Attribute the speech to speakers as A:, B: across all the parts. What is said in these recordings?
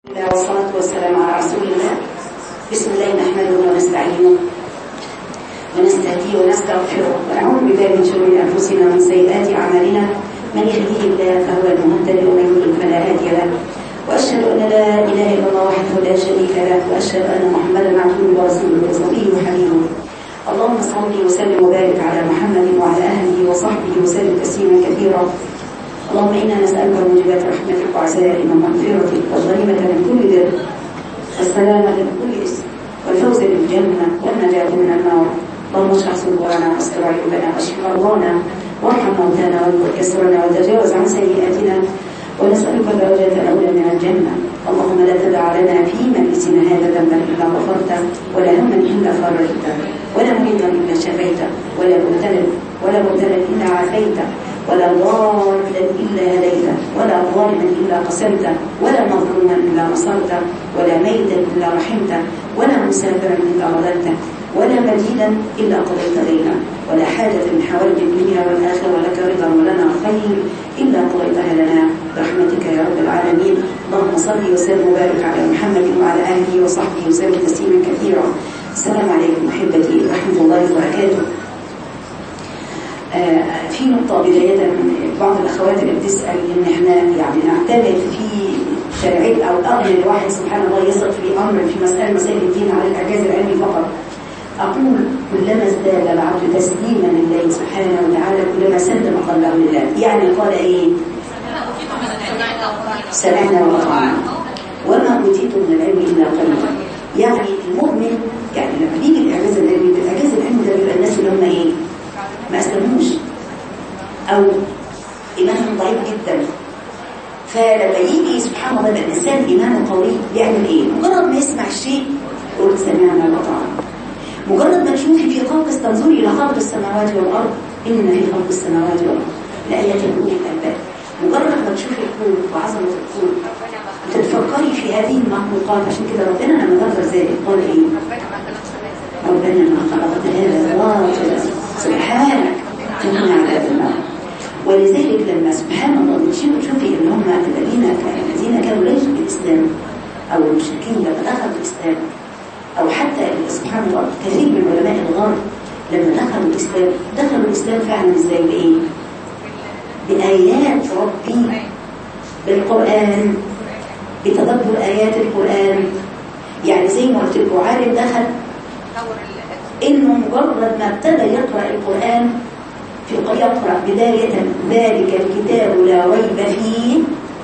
A: الله والصلاة والسلام على رسول الله بسم الله نحمده ونستعينه ونستهديه ونستغفره ونعوذ بالله من شرور أنفسنا ومن سيئات أعمالنا من يهديه الله فهو المهتدي ومن يضلل فلا هادي له وأشهد أن لا إله إلا الله وحده لا شريك له وأشهد أن محمدا عبده ورسوله وصفيه وحبيبه اللهم صل وسلم وبارك على محمد وعلى أهله وصحبه وسلم تسليما كثيرا اللهم إنا نسألك موجبات رحمتك وعزائم ومغفرتك والغنيمة من كل بر والسلامة من كل اسم والفوز بالجنة والنجاة من النار اللهم اشرح صدورنا واستر عيوبنا واشف مرضانا وارحم موتانا واغفر كسرنا وتجاوز عن سيئاتنا ونسألك الدرجة الأولى من الجنة اللهم لا تدع لنا في مجلسنا هذا ذنبا إلا غفرته ولا هما إلا فرجته ولا مريضا إلا شفيته ولا مبتلا ولا مبتلا إلا عافيته ولا ضالا إلا هديته ولا ظالما إلا قسمته ولا مظلوما إلا نصرته ولا ميتا إلا رحمته ولا مسافرا إلا رددته ولا مدينا إلا قضيت ليلا ولا حاجة من حوائج الدنيا والآخرة لك رضا ولنا خير إلا قضيتها لنا برحمتك يا رب العالمين اللهم صل وسلم وبارك على محمد وعلى آله وصحبه وسلم تسليما كثيرا السلام عليكم أحبتي ورحمة الله وبركاته آه في نقطة بداية من بعض الأخوات اللي بتسأل إن إحنا يعني نعتمد في شرعية أو أمر الواحد سبحان الله يصل في أمر في مسألة مسائل الدين على الإعجاز العلمي فقط أقول كلما ازداد العبد تسليما لله سبحانه وتعالى كلما سلم قلبه لله يعني قال إيه سمعنا وأطعنا وما أوتيتم من العلم إلا قليلا يعني المؤمن يعني لما بيجي الإعجاز العلمي الإعجاز العلمي ده بيبقى الناس اللي هم إيه ما أسلموش أو إيمانهم ضعيف جدا فلما يجي سبحان الله يبقى الإنسان إيمانه قوي يعمل إيه؟ مجرد ما يسمع الشيء يقول سمعنا وأطعنا مجرد ما تشوفي في خلق تنظري إلى خلق السماوات والأرض إن في خلق السماوات والأرض لآيات لأولي الألباب مجرد ما تشوفي الكون وعظمة الكون وتتفكري في هذه المخلوقات عشان كده ربنا لما ذكر ذلك قال إيه؟ ربنا ما خلقت هذا باطلا سبحانك فقنا عذاب النار ولذلك لما سبحان الله بتشوفي تشوفي ان هم الذين الذين كانوا ليسوا بالاسلام او المشركين لما دخلوا الاسلام او حتى سبحان الله كثير من علماء الغرب لما دخلوا الاسلام دخلوا الاسلام فعلا ازاي بايه؟ بايات ربي بالقران بتدبر ايات القران يعني زي ما قلت لكم عالم دخل انه مجرد ما ابتدى يقرا القران في يقرا بدايه ذلك الكتاب لا ريب فيه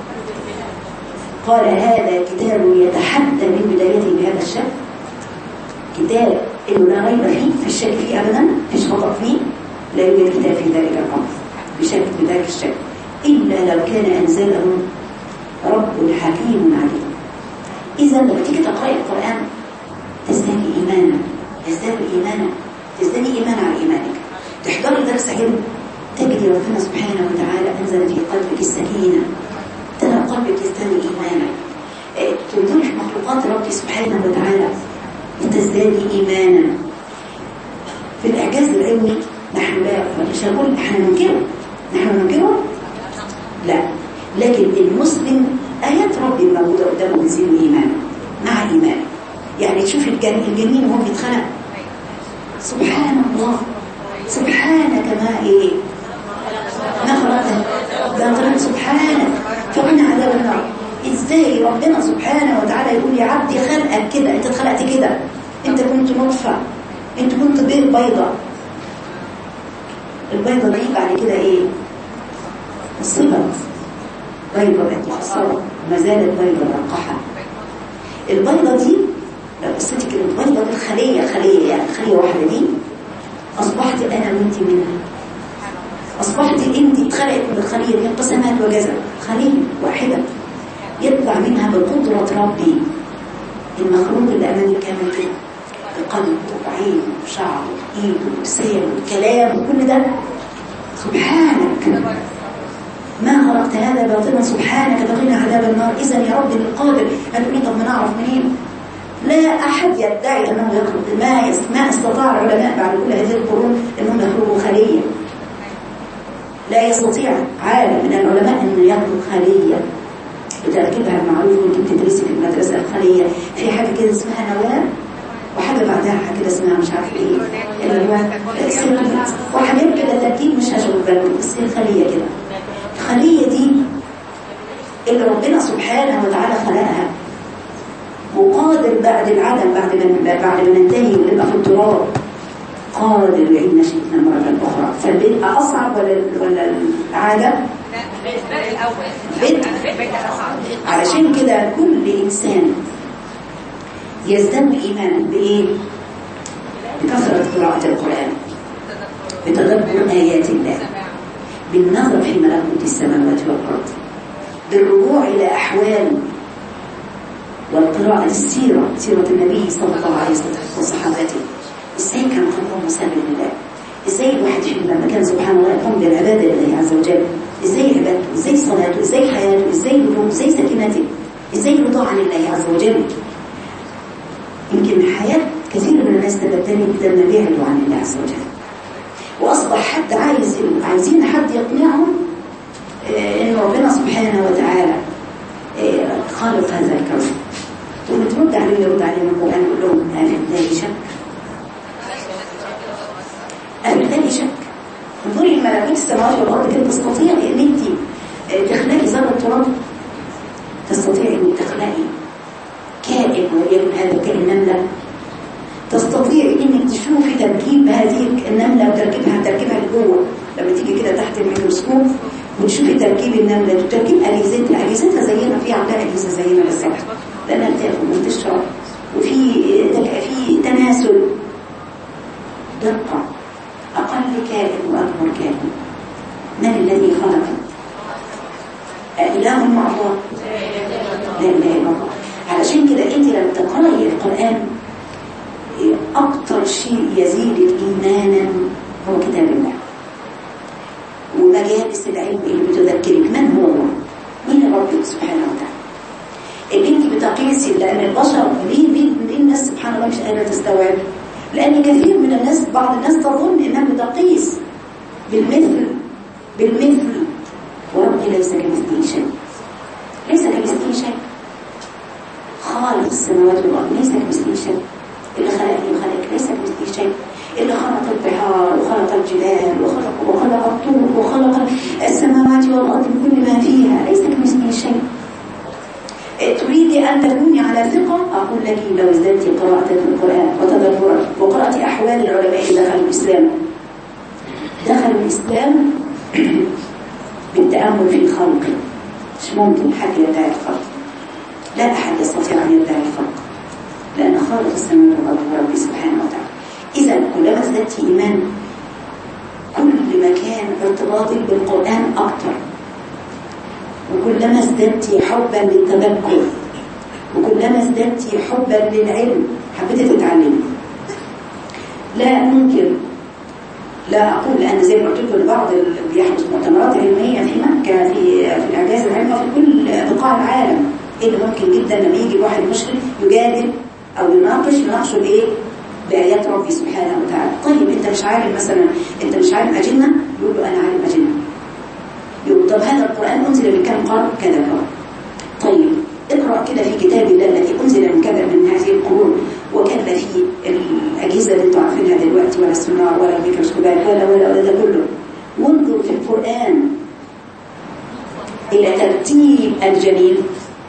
A: قال هذا كتاب يتحدى من بدايته بهذا الشكل كتاب انه لا ريب فيه في الشك فيه ابدا فيش خطا فيه لا يوجد كتاب في ذلك الامر بشكل بذلك الشكل الا لو كان انزله رب حكيم عليم اذا لما تيجي تقراي القران تزدادي ايمانا تزداد ايمانا تزدادي ايمانا على ايمانك تحضري درس علم تجدي ربنا سبحانه وتعالى انزل في قلبك السكينه ترى قلبك يزداد ايمانا تنظري في مخلوقات ربي سبحانه وتعالى تزدادي ايمانا في الاعجاز العلمي نحن لا مش هقول احنا ننكره نحن ننكره لا لكن المسلم ايات ربي موجوده قدامه بتزيد ايمانه مع ايمانه يعني تشوف الجنين وهو بيتخلق سبحان الله سبحانك ما ايه ما خلقته ده سبحانك فقنا عذاب النار ازاي ربنا سبحانه وتعالى يقول يا عبدي خلقك كده انت اتخلقت كده انت كنت نطفه انت كنت بيضه البيضه دي بعد كده ايه الصفه بيضه بقت مفصله ما زالت بيضه مرقحه البيضه دي لو بصيتي كده البيضه دي الخليه خليه يعني خليه واحده دي اصبحت انا وانت منها اصبحت انت اتخلقت من الخليه دي انقسامات وجزم خليه واحده يطلع منها بقدرة ربي المخلوق اللي أمامي كامل كده بقلب وعين وشعر وإيد ولسان وكلام وكل ده سبحانك ما خلقت هذا باطلا سبحانك فقنا عذاب النار إذا يا رب القادر هتقولي طب ما نعرف منين لا أحد يدعي أنه يخلق ما ما استطاع العلماء بعد كل هذه القرون أنهم يخلقوا خلية لا يستطيع عالم من العلماء أنه يخلق خلية بتركيبها المعروف وانت بتدرسي في المدرسة خلية في حاجة كده اسمها نواة وحاجة بعدها حاجة كده اسمها مش عارف ايه اللي هو سيراميك وحاجات كده تركيب مش هشغل بالكم بس هي خلية كده الخلية دي اللي ربنا سبحانه وتعالى خلقها وقادر بعد العدم بعد ما بعد ما ننتهي ونبقى في التراب قادر يعيد نشأتنا مرة أخرى فالبدء أصعب ولا ولا العادة؟
B: البدء الأول
A: بدء
B: البدء أصعب
A: علشان كده كل إنسان يزداد إيمانا بإيه؟ بكثرة قراءة القرآن بتدبر آيات الله بالنظر في ملكوت السماوات والأرض بالرجوع إلى أحوال والقراءة السيرة سيرة النبي صلى الله عليه وسلم وصحابته إزاي كان قلبه مسلم لله إزاي الواحد فينا لما كان سبحان الله يقوم بالعبادة لله عز وجل إزاي عبادته إزاي صلاته إزاي حياته إزاي هدوءه إزاي سكينته إزاي رضاه عن الله عز وجل يمكن حياة كثير من الناس تبتلي لما بعدوا عن الله عز وجل وأصبح حد عايز عايزين حد يقنعهم آه، إن ربنا سبحانه وتعالى آه، خالق هذا الكون ثم ترد عليهم يرد عليهم القرآن يقول لهم هل في شك هل في شك انظري الملكوت السماوات والأرض كده تستطيع إن أنت آه، تخلقي ذرة تراب تستطيع أن تخلقي كائن وليكن هذا الكائن نملة تستطيع انك تشوفي تركيب هذه النملة وتركيبها تركيبها لجوه لما تيجي كده تحت الميكروسكوب وتشوفي تركيب النملة وتركيب أليزتها أليزتها زينا فيها عندها أليزة زينا بالظبط لأنها بتاكل وبتشرب وفي في تناسل دقة أقل كائن وأكبر كائن من الذي خلق إله مع الله لا إله إلا الله علشان كده أنت لما تقرأي القرآن أكتر شيء يزيدك إيمانا هو كتاب الله ومجالس العلم اللي بتذكرك من هو الله مين ربك سبحانه وتعالى اللي انت بتقيسي لأن البشر ليه, ليه, ليه الناس سبحان الله مش قادرة تستوعب لأن كثير من الناس بعض الناس تظن إنها بتقيس بالمثل بالمثل وربي ليس كمثله شيء ليس كمثله شيء خالق السماوات والأرض ليس كمثله شيء اللي خلقني وخلق ليس كمثله شيء اللي خلق البحار وخلق الجبال وخلق وخلق الطرق وخلق السماوات والأرض بكل ما فيها ليس كمثله شيء تريدي أن تكوني على ثقة أقول لك لو ازددت قراءة القرآن وتدبرا وقرأت أحوال العلماء اللي دخلوا الإسلام دخلوا الإسلام بالتأمل في الخلق مش ممكن حد يدعي الخلق لا أحد يستطيع أن يدعي الخلق لأن خالق السماوات والأرض هو ربي سبحانه وتعالى إذا كلما ازددت إيمان كل ما كان ارتباطك بالقرآن أكثر وكلما ازددت حبا للتذكر وكلما ازددت حبا للعلم حبيت تتعلمي لا ممكن لا أقول لأن زي ما قلت لكم بعض اللي بيحدث مؤتمرات علمية في مكة في في الإعجاز العلمي في كل بقاع العالم إيه اللي ممكن جدا لما يجي واحد مشرك يجادل أو يناقش يناقشه بإيه؟ بآيات ربي سبحانه وتعالى طيب أنت مش عارف مثلا أنت مش عارف أجنة يقول له أنا عارف أجنة يقول طب هذا القرآن أنزل من كم قرن كذا قرن طيب اقرأ كده في كتاب الله الذي أنزل من كذا من هذه القرون وكان لا فيه الأجهزة اللي انتوا عارفينها دلوقتي ولا السونار ولا الميكروسكوبات ولا ولا ولا ده كله وانظر في القرآن إلى ترتيب الجنين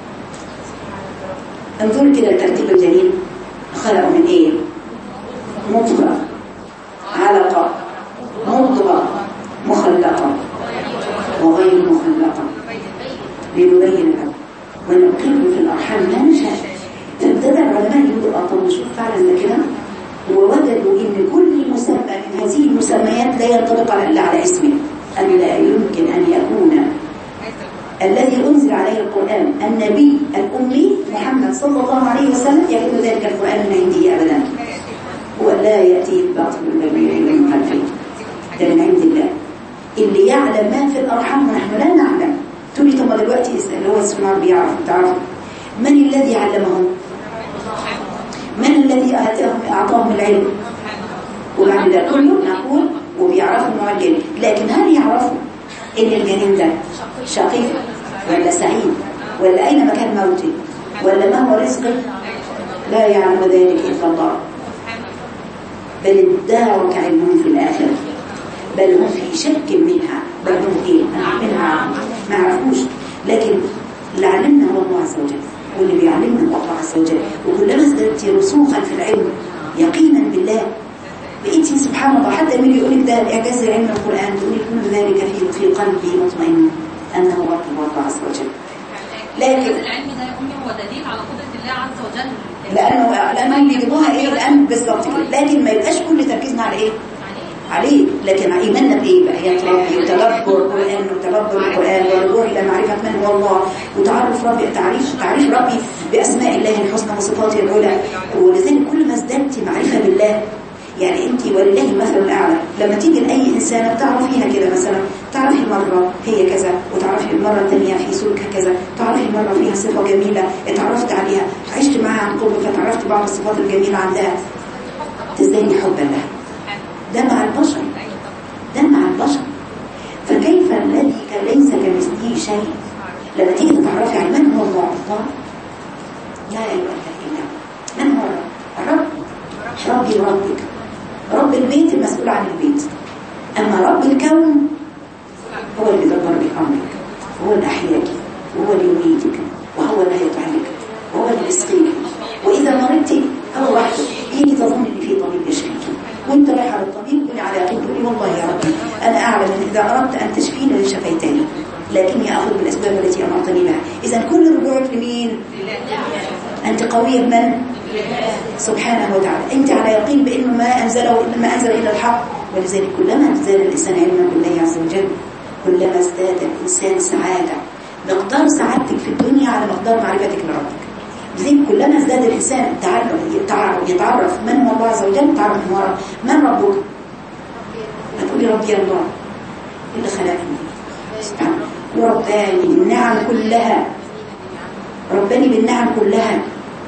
A: انظر كده لترتيب الجنين خلقه من ايه مضغة علقة مضغة مخلقة وغير مخلقة لنبين لكم ونقيم في الأرحام ما نشاء فابتدى العلماء يقولوا اه طب نشوف فعلا ده كده ووجدوا ان كل مسمى من هذه المسميات لا ينطبق على الا على اسمه ان لا يمكن ان يكون الذي انزل عليه القران النبي الامي محمد صلى الله عليه وسلم يكون ذلك القران من عنده ابدا ولا ياتي الباطل من بين من خلفه ده من عند الله اللي يعلم ما في الارحام ونحن لا نعلم تقولي طب دلوقتي اللي هو السمار بيعرف تعرف من الذي علمهم من الذي آتاهم أعطاهم العلم وبعد ده كله نقول وبيعرفوا معلم لكن هل يعرفوا إن الجنين ده شقيق ولا سعيد ولا أين مكان موته ولا ما هو رزقه لا يعلم ذلك إلا الله بل ادارك علمهم في الآخرة بل هم في شك منها بل هم إيه منها ما عرفوش لكن اللي علمنا هو الله عز وجل واللي بيعلمنا هو الله عز وجل وكلما ازددت رسوخا في العلم يقينا بالله بقيتي سبحان الله حتى لما يجي يقول لك ده الاعجاز علم القران تقولي كل ذلك في في قلبي مطمئن انه رب الله عز وجل لكن
B: العلم ده يا امي هو دليل على قدره الله عز وجل
A: لانه لانه بيجيبوها ايه الان بالظبط كده لكن ما يبقاش كل تركيزنا على ايه عليه لكن ايماننا بايه بقى هي ربي وتدبر القران وتدبر القران والرجوع الى معرفه من هو الله وتعرف ربي تعريف تعريف ربي باسماء الله الحسنى وصفاته العلى ولذلك كل ما ازددت معرفه بالله يعني انت ولله المثل الاعلى لما تيجي لاي انسانه بتعرفيها كده مثلا تعرفي مره هي كذا وتعرفي المره الثانيه في سلوكها كذا تعرفي مره فيها صفه جميله اتعرفت عليها عشت معاها عن قرب فتعرفت بعض الصفات الجميله عندها تزدادي حبا لها ده مع البشر ده مع البشر فكيف الذي ليس كمثله شيء لما تيجي تتعرفي على من هو الله الله لا اله الا الله من هو الرب ربي وربك رب البيت المسؤول عن البيت اما رب الكون هو اللي بيدبر لك امرك هو اللي احياك وهو اللي يميتك وهو اللي هيطعمك وهو اللي يسقيك واذا مرضتي هو وحده يجي تظن ان في طبيب يشفيك وانت رايح على الطبيب قولي على يقين تقولي والله يا ربي انا اعلم ان اذا اردت ان تشفيني لشفيتني لكني اخذ بالاسباب التي امرتني بها اذا كل رجوعك لمين انت قويه بمن سبحانه وتعالى انت على يقين بانه ما انزله ما انزل الا الحق ولذلك كلما ازداد الانسان علما بالله عز وجل كلما ازداد الانسان سعاده مقدار سعادتك في الدنيا على مقدار معرفتك لربك لذلك كلما ازداد الانسان تعرف يتعرف, يتعرف من هو الله عز وجل تعرف من هو من ربك هتقولي ربي الله اللي خلقني سبحانه ورباني بالنعم كلها رباني بالنعم كلها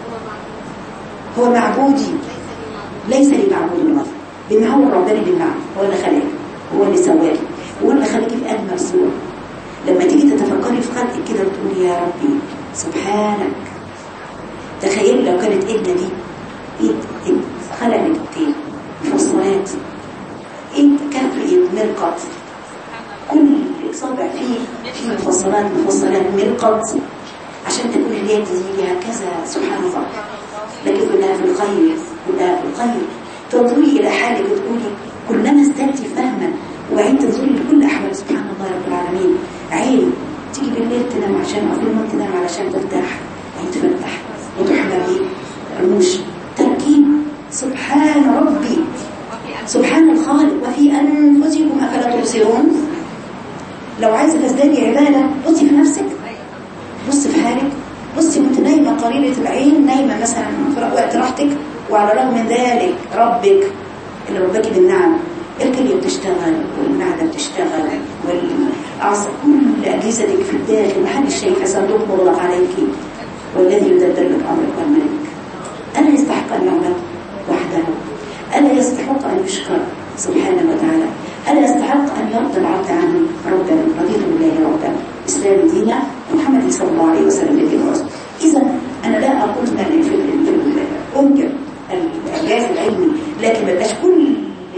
A: هو معبودي ليس لي معبود مثلا بما هو رباني بالنعم هو اللي خلقك هو اللي سواك هو اللي خلقك في أجمل صورة لما تيجي تتفكري في خلقك كده وتقولي يا ربي سبحانك تخيلي لو كانت ايدنا دي ايد ايد خلقت ايه مفصلات ايد كف ايد مرقط كل اصابع فيه فيه مفصلات مفصلات مرقط عشان تكون اليد دي هكذا سبحان الله لكن كلها في الخير كلها في الخير تنظري الى حالك وتقولي كلما ازددتي فهما وبعدين تنظري لكل احوال سبحان الله رب العالمين عين تيجي بالليل تنام عشان او في النوم تنام علشان ترتاح عين تفتح وتحمى رموش تركيب سبحان ربي سبحان الخالق وفي انفسكم افلا تبصرون لو عايزه تزدادي عباده بصي في نفسك بصي في حالك بصي وانت نايمه قليله العين نايمه مثلا في وقت راحتك وعلى الرغم من ذلك ربك اللي ربك بالنعم الكليه بتشتغل والمعده بتشتغل والاعصاب كل اجهزتك في الداخل محدش شايفها صندوق مغلق عليكي والذي يدبر لك امرك والملك الا يستحق ان يعبد وحده الا يستحق ان يشكر سبحانه وتعالى الا يستحق ان يرضى العبد عنه ربنا رضيت بالله ربا اسلام دينا محمد صلى الله عليه وسلم دين الرسول اذا انا لا اقول ان في انكر الاعجاز العلمي لكن ما يبقاش كل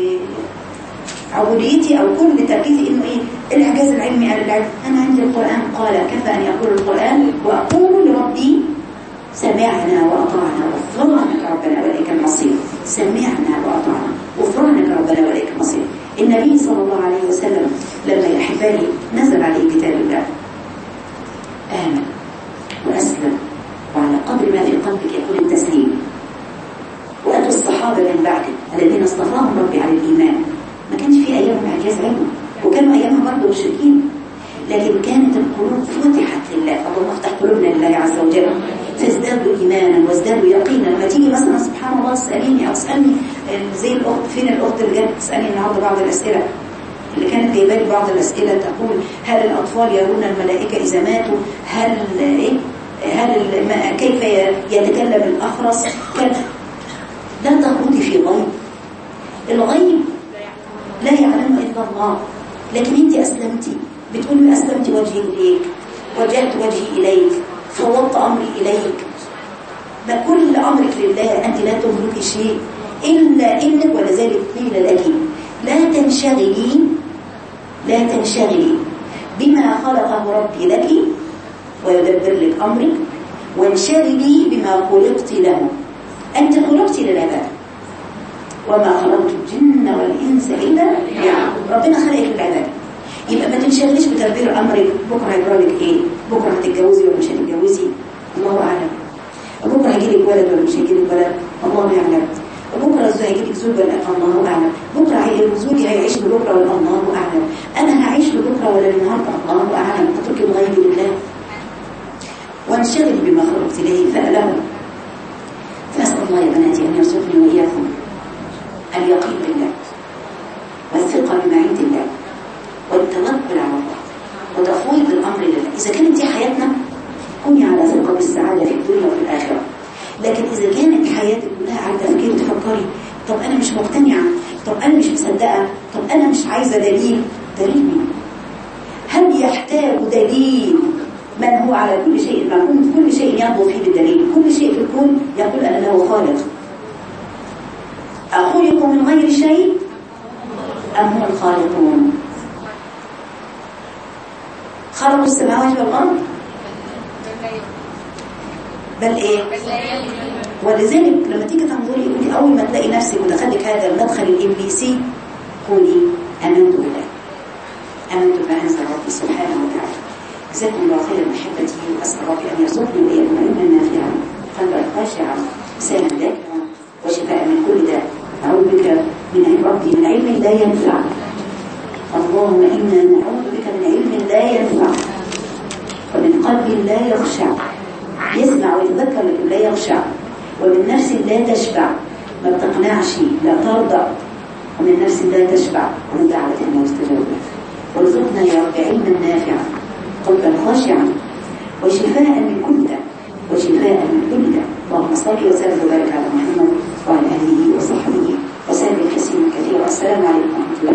A: عبوديتي او كل تركيزي انه ايه الاعجاز العلمي على العلم انا عندي القران قال كفى ان يقول القران واقول لربي سمعنا واطعنا غفرانك ربنا واليك المصير سمعنا واطعنا غفرانك ربنا واليك المصير النبي صلى الله عليه وسلم لما يا احبائي نزل عليه كتاب الله امن واسلم وعلى قدر ما في قلبك يكون التسليم واتوا الصحابه من بعده الذين اصطفاهم ربي على الايمان ما كانش في ايامهم اعجاز علم وكانوا ايامها برضه مشركين لكن كانت القلوب فتحت لله اللهم افتح قلوبنا لله عز وجل فازدادوا ايمانا وازدادوا يقينا لما تيجي مثلا سبحان الله تساليني او تسالني زي الاخت فين الاخت اللي جت تسالني النهارده بعض الاسئله اللي كانت جايبه لي بعض الاسئله تقول هل الاطفال يرون الملائكه اذا ماتوا هل ايه هل كيف يتكلم الاخرس لا تخوضي في غيب الغيب لا يعلمه إلا الله لكن أنت أسلمتي بتقولي أسلمت وجهي إليك وجهت وجهي إليك فوضت أمري إليك ما كل أمرك لله أنت لا تملكي شيء إلا إنك ولذلك قيل لك لا تنشغلي لا تنشغلي بما خلقه ربي لك ويدبر لك أمرك وانشغلي بما خلقت له أنت خلقت للعباد وما خلقت الجن والإنس إلا ليعبدون ربنا خلقك للعباد يبقى ما تنشغليش بتدبير أمرك بكرة هيجرى لك إيه بكرة هتتجوزي ولا مش هتتجوزي الله أعلم بكرة هيجي لك ولد ولا مش هيجي لك ولد الله يعلم بكرة الزوج هيجي لك زوج ولا الله أعلم بكرة هي- زوجي هيعيش لبكرة ولا الله أعلم أنا هعيش لبكرة ولا النهاردة الله أعلم أترك الغيب لله وانشغل بما خلقت إليه فأله فأسأل الله يا بناتي أن يرزقني وإياكم اليقين بالله والثقة بما عند الله والتوكل على الله وتفويض الأمر لله إذا كانت دي حياتنا كوني على ثقة بالسعادة في الدنيا وفي الآخرة لكن إذا كانت حياتك كلها على تفكير وتفكري طب أنا مش مقتنعة طب أنا مش مصدقة طب أنا مش عايزة دليل دليل مين؟ هل يحتاج دليل من هو على كل شيء معلوم كل شيء ينظر فيه بالدليل كل شيء في الكون يقول أنا له خالق أخلق من غير شيء أم هم الخالقون خلقوا السماوات والأرض بل إيه ولذلك لما تيجي تنظري يقولي أول ما تلاقي نفسك ودخلك هذا المدخل الإبليسي قولي آمنت بالله آمنت بما أنزل ربي سبحانه وتعالى جزاكم الله خيرا محبتي وأسأل ربي أن يرزقني وإياكم علما نافعا قلبا خاشعا لسانا ذاكرا وشفاء من كل داء أعوذ بك من علم ربي من علم لا ينفع اللهم إنا نعوذ بك من علم لا ينفع ومن قلب لا يخشع يسمع ويتذكر لكن لا يخشع ومن نفس لا تشبع ما بتقنعش لا ترضى ومن نفس لا تشبع ومن دعوة لا يستجاب لها وارزقنا يا رب علما نافعا قلبا خاشعا وشفاء من كل داء وشفاء من كل داء اللهم صل وسلم وبارك على محمد وعلى اله وصحبه وسلم كثيرا كثيرا والسلام عليكم ورحمه الله